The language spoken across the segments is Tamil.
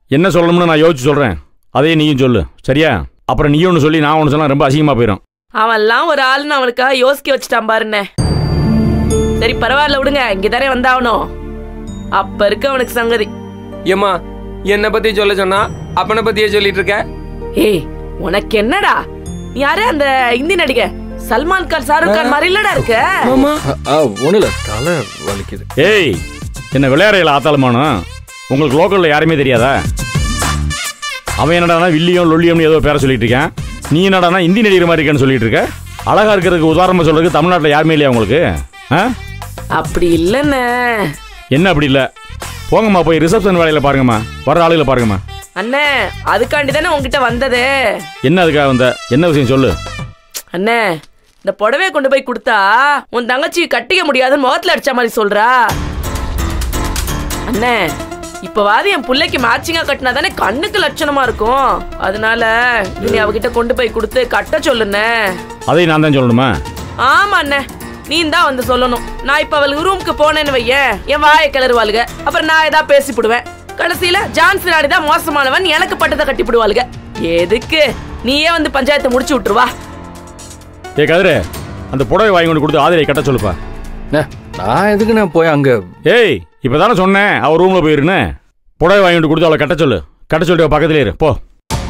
என்ன சொல்லணும்னு நான் யோசிச்சு சொல்கிறேன் அதையே நீயும் சொல்லு சரியா அப்புறம் நீயும் ஒன்று சொல்லி நான் ஒன்று சொன்னா ரொம்ப அசிங்கமாக போயிடும் அவன்லாம் ஒரு ஆளுன்னு அவனுக்காக யோசிக்க வச்சுட்டான் பாருண்ணே சரி பரவாயில்ல விடுங்க இங்கதானே வந்தாவணும் அப்ப இருக்கு அவனுக்கு சங்கதி ஏம்மா என்னை பத்தி சொல்ல சொன்னா அப்பனை பத்தியே சொல்லிட்டு இருக்க ஏய் உனக்கு என்னடா நீ யாரு அந்த இந்தி நடிகை சல்மான் கான் ஷாருக் கான் மாதிரி இல்லடா இருக்க மாமா ஒன்றும் இல்லை தலை வலிக்குது ஏய் என்ன விளையாடையில் ஆத்தாளுமானோ உங்களுக்கு லோக்கலில் யாருமே தெரியாதா அவன் என்னடானா வில்லியம் லொல்லியம்னு ஏதோ பேர சொல்லிட்டு இருக்கான் நீ என்னடானா இந்தி நடிகர் மாதிரி இருக்கேன்னு சொல்லிட்டு இருக்க அழகா இருக்கிறதுக்கு உதாரணமா சொல்றதுக்கு தமிழ்நாட்டில் யாருமே இல்லையா உங்களுக்கு ஆ அப்படி இல்லைண்ணே என்ன அப்படி இல்லை போங்கம்மா போய் ரிசப்ஷன் வேலையில் பாருங்கம்மா வர ஆளுகளை பாருங்கம்மா அண்ணே அதுக்காண்டி தானே உங்ககிட்ட வந்தது என்ன அதுக்காக வந்த என்ன விஷயம் சொல்லு அண்ணே இந்த புடவைய கொண்டு போய் கொடுத்தா உன் தங்கச்சி கட்டிக்க முடியாதுன்னு முகத்துல அடிச்ச மாதிரி சொல்றா அண்ணே இப்பவாது என் புள்ளைக்கு மேட்சிங்கா கட்டினா தானே கண்ணுக்கு லட்சணமா இருக்கும் அதனால நீ அவகிட்ட கொண்டு போய் கொடுத்து கட்ட சொல்லுண்ணே அதையும் நான் தான் சொல்லணுமா ஆமா அண்ணே நீ தான் வந்து சொல்லணும் நான் இப்ப அவளுக்கு ரூமுக்கு போனேன்னு வையேன் என் வாயை கிளறுவாளுக அப்புறம் நான் ஏதா பேசிவிடுவேன் கடைசியில ஜான்சி ராணி தான் மோசமானவன் எனக்கு பட்டத்தை கட்டி விடுவாளுக எதுக்கு நீயே வந்து பஞ்சாயத்தை முடிச்சு விட்டுருவா ஏ கதிரு அந்த புடவை வாங்கி கொண்டு கொடுத்து ஆதிரை கட்ட சொல்லுப்பா அண்ணே, நான் எதுக்கு நான் போய் அங்கே ஏய் இப்போ தானே சொன்னேன் அவர் ரூமில் போயிருன்னு புடவை வாங்கி கொண்டு கொடுத்து அவளை கட்ட சொல்லு கட்ட சொல்லிட்டு அவ பக்கத்துலேயே இரு போ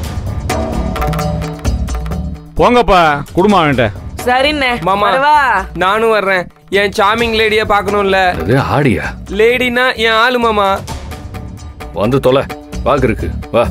போங்கப்பா குடும்பம் அவன்கிட்ட சரிண்ணே மாமா. வரவா நானும் வர்றேன் என் சாமிங் லேடிய பார்க்கணும்ல அது ஆடியா லேடினா என் ஆளு மாமா வந்து தொலை வாக்கு இருக்கு வா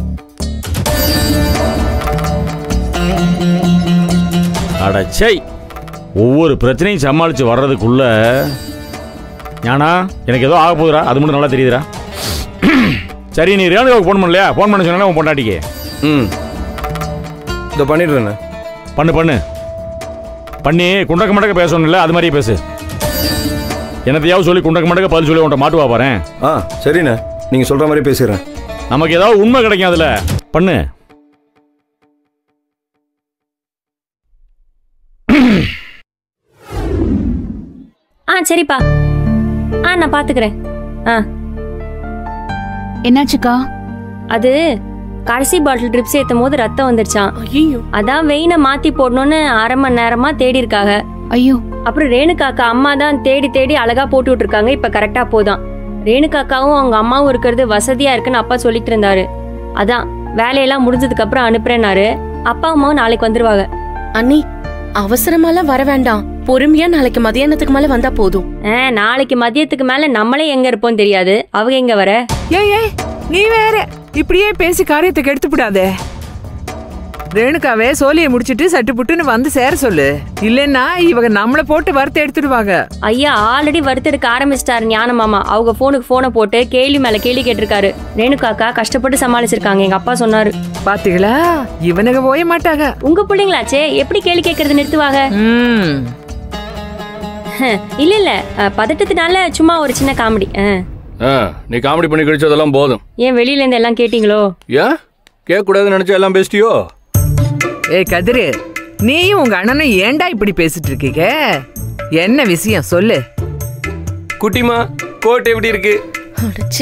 அடச்சை ஒவ்வொரு பிரச்சனையும் சமாளித்து வர்றதுக்குள்ள ஞானா எனக்கு ஏதோ ஆக போகுதுடா அது மட்டும் நல்லா தெரியுதுடா சரி நீ ரேணுகாவுக்கு ஃபோன் பண்ணலையா ஃபோன் பண்ண சொன்னா உன் பொண்டாட்டிக்கு ம் இதை பண்ணிடுறேண்ணே பண்ணு பண்ணு பண்ணி குண்டக்க மண்டக்க பேசணும்ல அது மாதிரியே பேசு என்னத்தையாவது சொல்லி குண்டக்க மண்டக்க பதில் சொல்லி உன்ட்ட மாட்டுவா பாறேன் ஆ சரிண்ணே நீங்கள் சொல்கிற மாதிரி பேசிடுறேன் நமக்கு ஏதாவது உண்மை கிடைக்கும் அதுல பண்ணு ஆ சரிப்பா ஆ நான் பாத்துக்கிறேன் ஆ என்னாச்சுக்கா அது கடைசி பாட்டில் ட்ரிப்ஸ் ஏத்தும் போது ரத்தம் வந்துருச்சான் ஐயோ அதான் வெயினை மாத்தி போடணும்னு அரை மணி நேரமா தேடி இருக்காங்க ஐயோ அப்புறம் ரேணுகாக்கா அம்மா தான் தேடி தேடி அழகா போட்டு விட்டுருக்காங்க இப்ப கரெக்டா போதான் ரேணுகாக்காவும் அவங்க அம்மாவும் இருக்கிறது வசதியா இருக்குன்னு அப்பா சொல்லிட்டு இருந்தாரு அதான் வேலையெல்லாம் முடிஞ்சதுக்கு அப்புறம் அனுப்புறேன்னாரு அப்பா அம்மாவும் நாளைக்கு வந்துருவாங்க அண்ணி அவசரமாலாம் வர வேண்டாம் பொறுமையா நாளைக்கு மதியானத்துக்கு மேல வந்தா போதும் ஆ, நாளைக்கு மதியத்துக்கு மேல நம்மளே எங்க இருப்போம் தெரியாது அவங்க எங்க வர ஏய் ஏய் நீ வேற இப்படியே பேசி காரியத்தை கெடுத்து விடாதே ரேணுகாவே சோழியை முடிச்சிட்டு சட்டு புட்டுன்னு வந்து சேர சொல்லு இல்லைன்னா இவங்க நம்மள போட்டு வறுத்து எடுத்துடுவாங்க ஐயா ஆல்ரெடி வறுத்தெடுக்க ஆரம்பிச்சிட்டாரு ஞான மாமா அவங்க போனுக்கு போனை போட்டு கேள்வி மேல கேள்வி கேட்டிருக்காரு ரேணுகாக்கா கஷ்டப்பட்டு சமாளிச்சிருக்காங்க எங்க அப்பா சொன்னாரு பாத்தீங்களா இவனுங்க போய மாட்டாங்க உங்க பிள்ளைங்களாச்சே எப்படி கேள்வி கேட்கறது நிறுத்துவாங்க ம் இல்ல இல்ல அஹ், பதட்டத்தினால சும்மா ஒரு சின்ன காமெடி ஆ நீ காமெடி பண்ணி கழிச்சதெல்லாம் போதும் ஏன் வெளியில இருந்து எல்லாம் கேட்டீங்களோ ஏன் கேட்கக்கூடாதுன்னு நினச்சா எல்லாம் பேசிட்டியோ ஏய் கதிரு நீயும் உங்க அண்ணனும் ஏன்டா இப்படி பேசிட்டு இருக்கீங்க என்ன விஷயம் சொல்லு குட்டிமா கோட் எப்படி இருக்கு அடச்சே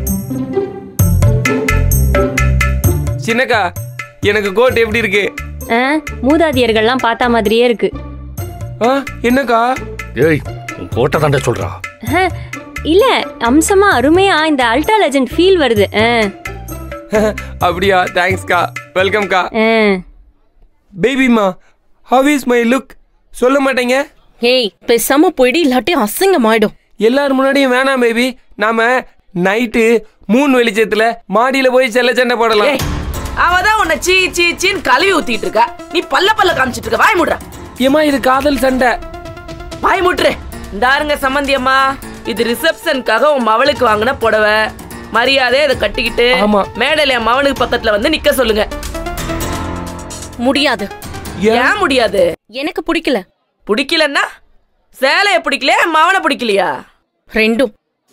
சின்னக்கா எனக்கு கோட் எப்படி இருக்கு அஹ், மூதாதையர்கள்லாம் பார்த்தா மாதிரியே இருக்கு ஆ என்னக்கா ஏய் உன் கோட்டை தாண்டா சொல்றா அஹ், இல்ல அம்சமா அருமையா இந்த அல்ட்ரா லெஜண்ட் ஃபீல் வருது அஹ், அப்படியா தேங்க்ஸ்க்கா வெல்கம்க்கா அஹ். பேபிமா ஹவ் இஸ் மை லுக் சொல்ல மாட்டேங்க ஏய் பேசாம போயிடு இல்லாட்டி அசிங்கமாயிடும் எல்லாரும் முன்னாடியும் வேணாம் பேபி நாம நைட்டு மூணு வெளிச்சத்துல மாடியில போய் செல்ல சண்டை போடலாம் ஏய் அவதான் உன்னை சீ சீ சீன்னு கழுவி ஊத்திட்டு இருக்கா நீ பல்ல பல்ல காமிச்சிட்டு இருக்க வாய் முடுற ஏமா இது காதல் சண்டை வாய் முட்டுரு இந்தாருங்க சம்மந்தி அம்மா இது ரிசப்ஷனுக்காக உன் மவளுக்கு வாங்கின புடவை மரியாதை இதை கட்டிக்கிட்டு ஆமா. மேடையில என் மவனுக்கு பக்கத்துல வந்து நிக்க சொல்லுங்க முடியாது ஏன் முடியாது எனக்கு பிடிக்கல பிடிக்கலன்னா சேலைய பிடிக்கலையா என் மவனை பிடிக்கலையா ரெண்டும்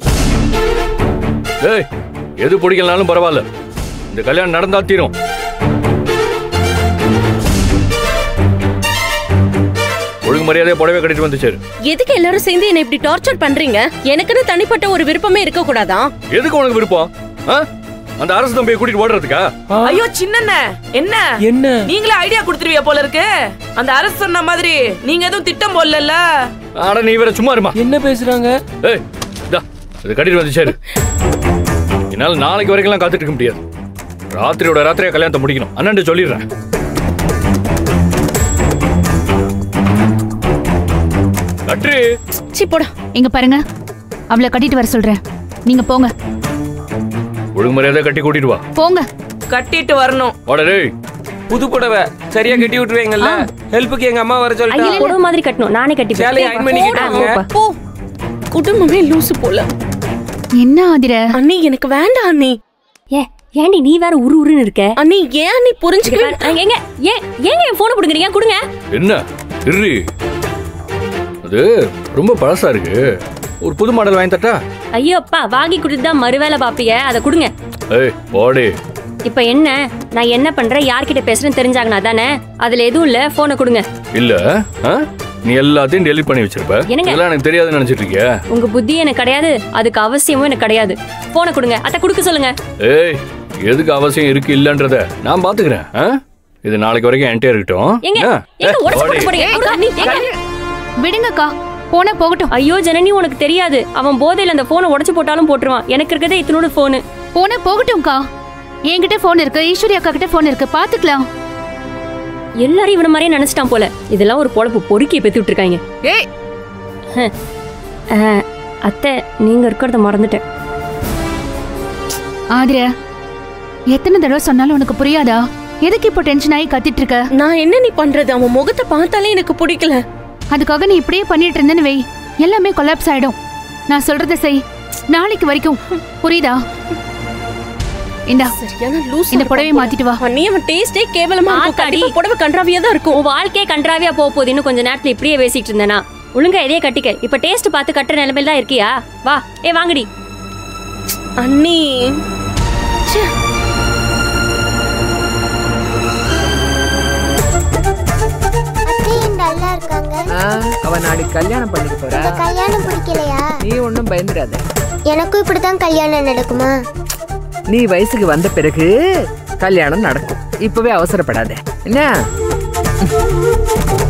ஏய் எது பிடிக்கலனாலும் பரவாயில்ல இந்த கல்யாணம் நடந்தா தீரும் ஒழுங்கு மரியாதையா புடவை கட்டிட்டு வந்து சேரு எதுக்கு எல்லாரும் சேர்ந்து என்ன இப்படி டார்ச்சர் பண்றீங்க எனக்குன்னு தனிப்பட்ட ஒரு விருப்பமே இருக்க கூடாதா எதுக்கு உனக்கு விருப்பம் ஆ அந்த அரசு தம்பியை கூட்டிட்டு ஓடுறதுக்கா ஐயோ சின்னண்ண என்ன என்ன நீங்களே ஐடியா கொடுத்துருவியா போல இருக்கு அந்த அரசு சொன்ன மாதிரி நீங்க எதுவும் திட்டம் போடல ஆனா நீ வேற சும்மா இருமா என்ன பேசுறாங்க ஏய் இதா இது கட்டிட்டு வந்து சரி என்னால நாளைக்கு வரைக்கும் காத்துட்டு இருக்க முடியாது ராத்திரியோட ராத்திரியா கல்யாணத்தை முடிக்கணும் அண்ணன் சொல்லிடுறேன் கட்டு சி போடா இங்க பாருங்க அவளை கட்டிட்டு வர சொல்றேன் நீங்க போங்க ஒழுங்கு மரியாதை கட்டி கூட்டிட்டு வா போங்க கட்டிட்டு வரணும் வாடா டேய் புது புடவை சரியா கட்டி விட்டுருவீங்கல்ல ஹெல்ப்புக்கு எங்க அம்மா வர சொல்லிட்டா புடவை மாதிரி கட்டணும் நானே கட்டி சேலையை அயன் பண்ணிக்கிட்டு வாங்க. போ குடும்பமே லூசு போல என்ன ஆதிர அண்ணி எனக்கு வேண்டாம் அண்ணி ஏ ஏண்டி நீ வேற உரு உருன்னு இருக்க அண்ணி ஏன் அண்ணி இங்க புரிஞ்சுக்க பாரு, அங்க எங்க ஏன் ஏங்க என் போனை கொடுக்குறீங்க கொடுங்க என்ன இரு அது ரொம்ப பழசா இருக்கு ஒரு புது மாடல் வாங்கி தட்டா ஐயோ அப்பா வாங்கி கொடுத்து தான் மறுவேளை பாப்பீங்க அதை கொடுங்க ஏய் போடே இப்ப என்ன நான் என்ன பண்றேன் யார்கிட்ட பேசுறேன்னு தெரிஞ்சாங்கனா தானே அதுல எதுவும் இல்ல போனை கொடுங்க இல்ல ஆ? நீ எல்லாத்தையும் டெலிட் பண்ணி வச்சிருப்ப என்னங்க? இதெல்லாம் எனக்கு தெரியாதுன்னு நினைச்சிட்டு இருக்கியா உங்க புத்தி எனக்கு கிடையாது அதுக்கு அவசியமும் எனக்கு கிடையாது போனை கொடுங்க அத்தை கொடுக்க சொல்லுங்க ஏய் எதுக்கு அவசியம் இருக்கு இல்லன்றத நான் பாத்துக்கிறேன் ஆ? இது நாளைக்கு வரைக்கும் என்கிட்ட இருக்கட்டும் எங்க என்ன? எங்க ஏய், உடச்சு போடி. போட்டு போறீங்க கொடுங்க. எங்க? விடுங்கக்கா போனா போகட்டும் ஐயோ ஜனனி உனக்கு தெரியாது அவன் போதையில அந்த போனை உடைச்சு போட்டாலும் போட்டுருவான் எனக்கு இருக்கதே இத்தனோட போனு போனா போகட்டும்க்கா என்கிட்ட போன் இருக்கு ஈஸ்வரி அக்கா கிட்ட போன் இருக்கு பாத்துக்கலாம் எல்லாரும் இவன மாதிரியே நினைச்சிட்டான் போல இதெல்லாம் ஒரு பொழப்பு பொறுக்கி பெத்து விட்டுருக்காங்க ஏய் அஹ், அத்தை நீங்க இருக்கிறத மறந்துட்டேன் ஆதிர எத்தனை தடவை சொன்னாலும் உனக்கு புரியாதா எதுக்கு இப்போ டென்ஷன் ஆகி கத்திட்டு இருக்க நான் என்ன நீ பண்றது அவன் முகத்தை பார்த்தாலே எனக்கு பிடிக்கல அதுக்காக நீ இப்படியே பண்ணிட்டு இருந்தேன்னு வை எல்லாமே கொலாப்ஸ் ஆயிடும் நான் சொல்றதை செய் நாளைக்கு வரைக்கும் புரியுதா இந்தா சரியான லூஸ் இந்த புடவையை மாத்திட்டு வா அண்ணி அவன் டேஸ்டே கேவலமா இருக்கும் ஆத்தாடி. கண்டிப்பா புடவை கன்றாவியா தான் இருக்கும் உன் வாழ்க்கையே கன்றாவியா போக போகுது இன்னும் கொஞ்ச நேரத்துல இப்படியே பேசிட்டு இருந்தேனா ஒழுங்கா இதே கட்டிக்க இப்ப டேஸ்ட் பார்த்து கட்டுற நிலைமையில தான் இருக்கியா வா ஏ வாங்கடி அண்ணி அத்தையும் நல்லா இருக்காங்க ஆ, அவ நாளைக்கு கல்யாணம் பண்ணிக்க போறா இந்த கல்யாணம் பிடிக்கலையா நீ ஒன்றும் பயந்துடாத எனக்கும் இப்படித்தான் கல்யாணம் நடக்குமா நீ வயசுக்கு வந்த பிறகு கல்யாணம் நடக்கும் இப்பவே அவசரப்படாத என்ன